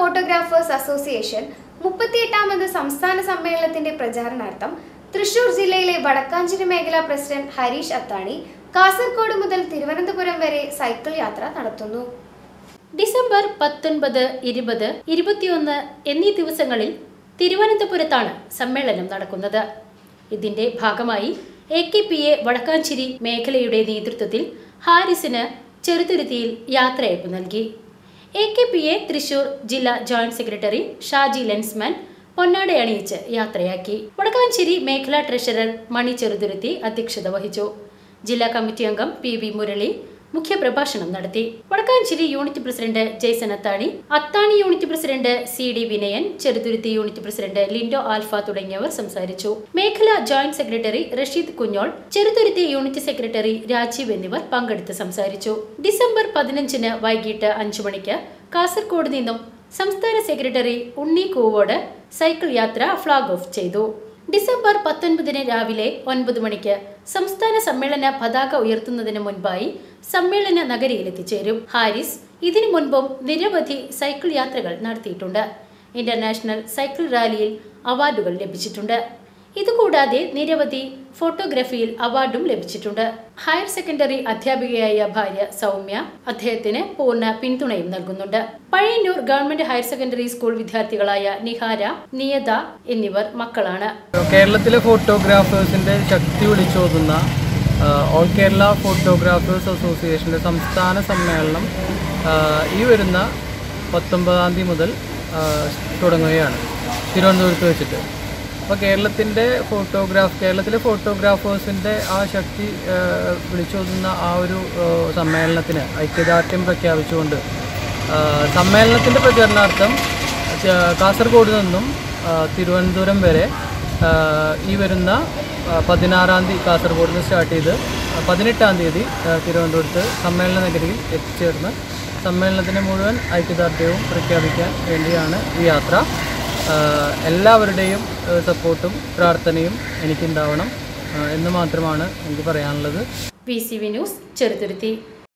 photographers association മുപ്പത്തിയെട്ടാമത് സംസ്ഥാന സമ്മേളനത്തിന്റെ പ്രചാരണാർത്ഥം തൃശൂർ ജില്ലയിലെ വടക്കാഞ്ചേരി മേഖലാ പ്രസിഡന്റ് ഹരീഷ് അത്താണി കാസർഗോഡ് മുതൽ തിരുവനന്തപുരം വരെ സൈക്കിൾ യാത്ര നടത്തുന്നു ഡിസംബർ പത്തൊൻപത് ഇരുപത് ഇരുപത്തിയൊന്ന് എന്നീ ദിവസങ്ങളിൽ തിരുവനന്തപുരത്താണ് സമ്മേളനം നടക്കുന്നത് ഇതിന്റെ ഭാഗമായി A K P A Vadakkanchery മേഖലയുടെ നേതൃത്വത്തിൽ ഹാരിസിന് ചെറുതുരുത്തിയിൽ യാത്രയയപ്പ് നൽകി A K P A Thrissur ജില്ലാ ജോയിന്റ് സെക്രട്ടറി ഷാജി ലെൻസ്മാൻ പൊന്നാട അണിയിച്ച് യാത്രയാക്കി വടക്കാഞ്ചേരി മേഖലാ ട്രഷറർ മണി ചെറുതുരുത്തി അധ്യക്ഷത വഹിച്ചു ജില്ലാ കമ്മിറ്റി അംഗം പി വി മുരളി മുഖ്യപ്രഭാഷണം നടത്തി Vadakkanchery unit president Jaison Athani Athani unit president C D Vinayan Cheruthuruthy unit president Lindo Alpha തുടങ്ങിയവർ സംസാരിച്ചു മേഖലാ joint secretary Rasheed Kunjol Cheruthuruthy unit secretary Rajeev എന്നിവർ പങ്കെടുത്ത് സംസാരിച്ചു ഡിസംബർ പതിനഞ്ചിന് വൈകിട്ട് അഞ്ചു മണിക്ക് കാസർഗോഡ് നിന്നും സംസ്ഥാന സെക്രട്ടറി ഉണ്ണി കൂവോട് സൈക്കിൾ യാത്ര ഫ്ളാഗ് ഓഫ് ചെയ്തു ഡിസംബർ പത്തൊൻപതിന് രാവിലെ ഒൻപത് മണിക്ക് സംസ്ഥാന സമ്മേളന പതാക ഉയർത്തുന്നതിന് മുൻപായി സമ്മേളന നഗരിയിൽ എത്തിച്ചേരും ഹാരിസ് ഇതിനു മുൻപും നിരവധി സൈക്കിൾ യാത്രകൾ നടത്തിയിട്ടുണ്ട് ഇന്റർനാഷണൽ സൈക്കിൾ റാലിയിൽ അവാർഡുകൾ ലഭിച്ചിട്ടുണ്ട് ഇതുകൂടാതെ നിരവധി ഫോട്ടോഗ്രാഫിയിൽ അവാർഡും ലഭിച്ചിട്ടുണ്ട് ഹയർ സെക്കൻഡറി അധ്യാപികയായ ഭാര്യ സൗമ്യ അദ്ദേഹത്തിന് പൂർണ്ണ പിന്തുണയും നൽകുന്നുണ്ട് Pazhayannur government higher secondary school വിദ്യാർത്ഥികളായ നിഹാര നിയത എന്നിവർ മക്കളാണ് കേരളത്തിലെ ഫോട്ടോഗ്രാഫേഴ്സിൻ്റെ ശക്തി വിളിച്ചോതുന്ന ആ, ഓൾ കേരള ഫോട്ടോഗ്രാഫേഴ്സ് അസോസിയേഷൻ്റെ സംസ്ഥാന സമ്മേളനം ആ, ഈ വരുന്ന പത്തൊമ്പതാം തീയതി മുതൽ ആ, തുടങ്ങുകയാണ് തിരുവനന്തപുരത്ത് വെച്ചിട്ട് അപ്പോൾ കേരളത്തിൻ്റെ ഫോട്ടോഗ്രാഫ് കേരളത്തിലെ ഫോട്ടോഗ്രാഫേഴ്സിൻ്റെ ആ ശക്തി ആ, വിളിച്ചോതുന്ന ആ ഒരു ആ, സമ്മേളനത്തിന് ഐക്യദാർഢ്യം പ്രഖ്യാപിച്ചുകൊണ്ട് ആ, സമ്മേളനത്തിൻ്റെ പ്രചരണാർത്ഥം ച- കാസർഗോഡ് നിന്നും ആ, തിരുവനന്തപുരം വരെ ആ, ഈ വരുന്ന ആ, പതിനാറാം തീയതി കാസർഗോഡ് നിന്ന് സ്റ്റാർട്ട് ചെയ്ത് ആ, പതിനെട്ടാം തീയതി ആ, തിരുവനന്തപുരത്ത് സമ്മേളന നഗരിയിൽ എത്തിച്ചേർന്ന് സമ്മേളനത്തിന് മുഴുവൻ ഐക്യദാർഢ്യവും പ്രഖ്യാപിക്കാൻ വേണ്ടിയാണ് ഈ യാത്ര ആ, എല്ലാവരുടെയും ആ, സപ്പോർട്ടും പ്രാർത്ഥനയും എനിക്കുണ്ടാവണം ആ, എന്ന് മാത്രമാണ് എനിക്ക് പറയാനുള്ളത് V C V news Cheruthuruthy